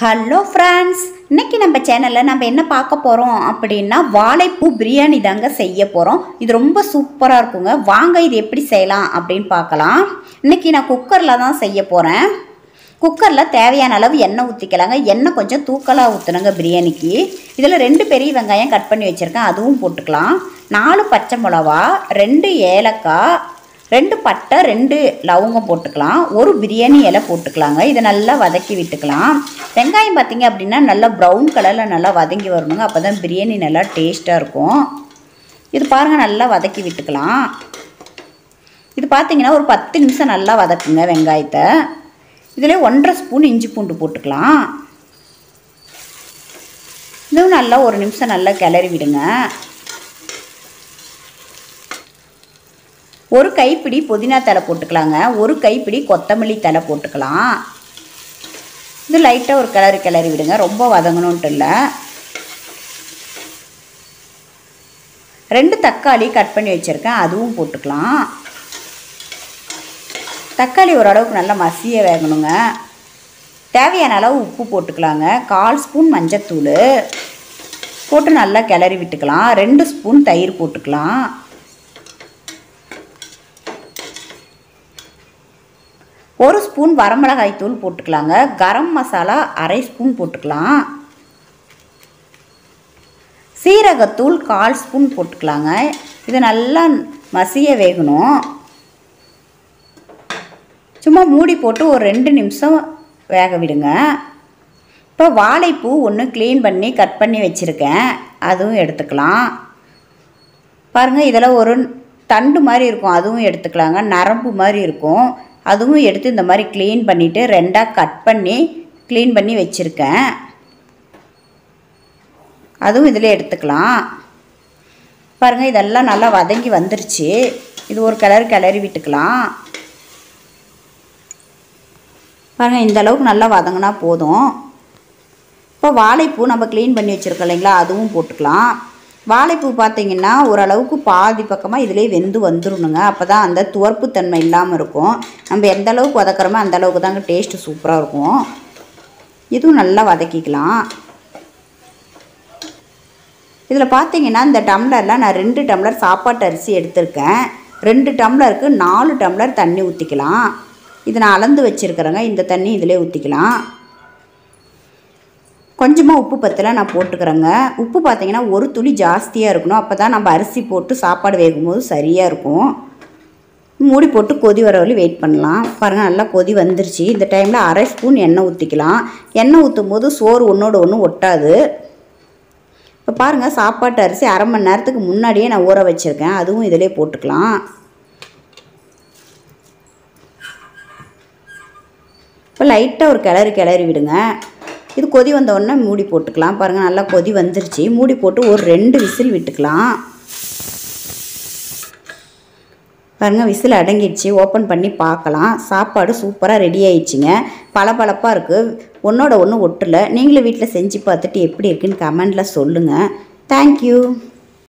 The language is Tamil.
ஹலோ ஃப்ரெண்ட்ஸ் இன்னைக்கு நம்ம சேனலில் நம்ம என்ன பார்க்க போகிறோம் அப்படின்னா வாழைப்பூ பிரியாணி தாங்க செய்ய போகிறோம் இது ரொம்ப சூப்பராக இருக்குங்க வாங்க இது எப்படி செய்யலாம் அப்படின்னு பார்க்கலாம் இன்னைக்கு நான் குக்கரில் தான் செய்ய போகிறேன் குக்கரில் தேவையான அளவு எண்ணெய் ஊற்றிக்கலாங்க எண்ணெய் கொஞ்சம் தூக்கலாக ஊற்றணுங்க பிரியாணிக்கு இதில் ரெண்டு பெரிய வெங்காயம் கட் பண்ணி வச்சுருக்கேன் அதுவும் போட்டுக்கலாம் நாலு பச்சை மிளவா ரெண்டு ஏலக்காய் ரெண்டு பட்டை ரெண்டு லவங்கம் போட்டுக்கலாம் ஒரு பிரியாணி இலை போட்டுக்கலாங்க இதை நல்லா வதக்கி விட்டுக்கலாம் வெங்காயம் பார்த்தீங்க அப்படின்னா நல்லா ப்ரௌன் கலரில் நல்லா வதங்கி வரணுங்க அப்போ தான் பிரியாணி நல்லா டேஸ்ட்டாக இருக்கும் இது பாருங்கள் நல்லா வதக்கி விட்டுக்கலாம் இது பார்த்தீங்கன்னா ஒரு பத்து நிமிஷம் நல்லா வதக்குங்க வெங்காயத்தை இதில் ஒன்றரை ஸ்பூன் இஞ்சி பூண்டு போட்டுக்கலாம் இதுவும் நல்லா ஒரு நிமிஷம் நல்லா கிளறி விடுங்க ஒரு கைப்பிடி புதினா தலை போட்டுக்கலாங்க ஒரு கைப்பிடி கொத்தமல்லி தலை போட்டுக்கலாம் இது லைட்டாக ஒரு கிளறி கிளறி விடுங்க ரொம்ப வதங்கணுன்ட்டு இல்லை ரெண்டு தக்காளி கட் பண்ணி வச்சுருக்கேன் அதுவும் போட்டுக்கலாம் தக்காளி ஓரளவுக்கு நல்லா மசிய வேகணுங்க தேவையான அளவு உப்பு போட்டுக்கலாங்க கால் ஸ்பூன் மஞ்சத்தூள் போட்டு நல்லா கிளறி விட்டுக்கலாம் ரெண்டு ஸ்பூன் தயிர் போட்டுக்கலாம் ஒரு ஸ்பூன் வரமிளகாய் தூள் போட்டுக்கலாங்க கரம் மசாலா அரை ஸ்பூன் போட்டுக்கலாம் சீரகத்தூள் கால் ஸ்பூன் போட்டுக்கலாங்க இது நல்லா மசிய வேகணும் சும்மா மூடி போட்டு ஒரு ரெண்டு நிமிஷம் வேக விடுங்க இப்போ வாழைப்பூ ஒன்று க்ளீன் பண்ணி கட் பண்ணி வச்சுருக்கேன் அதுவும் எடுத்துக்கலாம் பாருங்கள் இதில் ஒரு தண்டு மாதிரி இருக்கும் அதுவும் எடுத்துக்கலாங்க நரம்பு மாதிரி இருக்கும் அதுவும் எடுத்து இந்த மாதிரி க்ளீன் பண்ணிவிட்டு ரெண்டாக கட் பண்ணி க்ளீன் பண்ணி வச்சுருக்கேன் அதுவும் இதில் எடுத்துக்கலாம் பாருங்கள் இதெல்லாம் நல்லா வதங்கி வந்துருச்சு இது ஒரு கலர் கிளறி விட்டுக்கலாம் பாருங்கள் இந்த அளவுக்கு நல்லா வதங்கினா போதும் இப்போ வாழைப்பூ நம்ம க்ளீன் பண்ணி வச்சுருக்கோம் இல்லைங்களா அதுவும் போட்டுக்கலாம் வாழைப்பூ பார்த்தீங்கன்னா ஓரளவுக்கு பாதி பக்கமாக இதிலே வெந்து வந்துடணுங்க அப்போ தான் அந்த துவர்ப்புத்தன்மை இல்லாமல் இருக்கும் நம்ம எந்த அளவுக்கு வதக்குறோமோ அந்த அளவுக்கு தாங்க டேஸ்ட்டு சூப்பராக இருக்கும் இதுவும் நல்லா வதக்கிக்கலாம் இதில் பார்த்தீங்கன்னா இந்த டம்ளரில் நான் ரெண்டு டம்ளர் சாப்பாட்டு அரிசி எடுத்திருக்கேன் ரெண்டு டம்ளருக்கு நாலு டம்ளர் தண்ணி ஊற்றிக்கலாம் இது நான் அளந்து வச்சுருக்கிறேங்க இந்த தண்ணி இதிலே ஊற்றிக்கலாம் கொஞ்சமாக உப்பு பத்தில் நான் போட்டுக்கிறேங்க உப்பு பார்த்தீங்கன்னா ஒரு துளி ஜாஸ்தியாக இருக்கணும் அப்போ தான் நம்ம அரிசி போட்டு சாப்பாடு வேகும்போது சரியாக இருக்கும் மூடி போட்டு கொதி வர வரையும் வெயிட் பண்ணலாம் பாருங்கள் நல்லா கொதி வந்துருச்சு இந்த டைமில் அரை ஸ்பூன் எண்ணெய் ஊற்றிக்கலாம் எண்ணெய் ஊற்றும் போது சோறு ஒன்றோட ஒன்று ஒட்டாது இப்போ பாருங்கள் சாப்பாட்டு அரிசி அரை மணி நேரத்துக்கு முன்னாடியே நான் ஊற வச்சுருக்கேன் அதுவும் இதிலே போட்டுக்கலாம் இப்போ லைட்டாக ஒரு கிளறி கிளறி விடுங்க இது கொதி வந்த உடனே மூடி போட்டுக்கலாம் பாருங்கள் நல்லா கொதி வந்துருச்சு மூடி போட்டு ஒரு ரெண்டு விசில் விட்டுக்கலாம் பாருங்கள் விசில் அடங்கிடுச்சு ஓப்பன் பண்ணி பார்க்கலாம் சாப்பாடு சூப்பராக ரெடி ஆயிடுச்சுங்க பளபளப்பாக இருக்குது ஒன்றோட ஒன்று ஒட்டலை நீங்களும் வீட்டில் செஞ்சு பார்த்துட்டு எப்படி இருக்குன்னு கமெண்டில் சொல்லுங்கள் தேங்க்யூ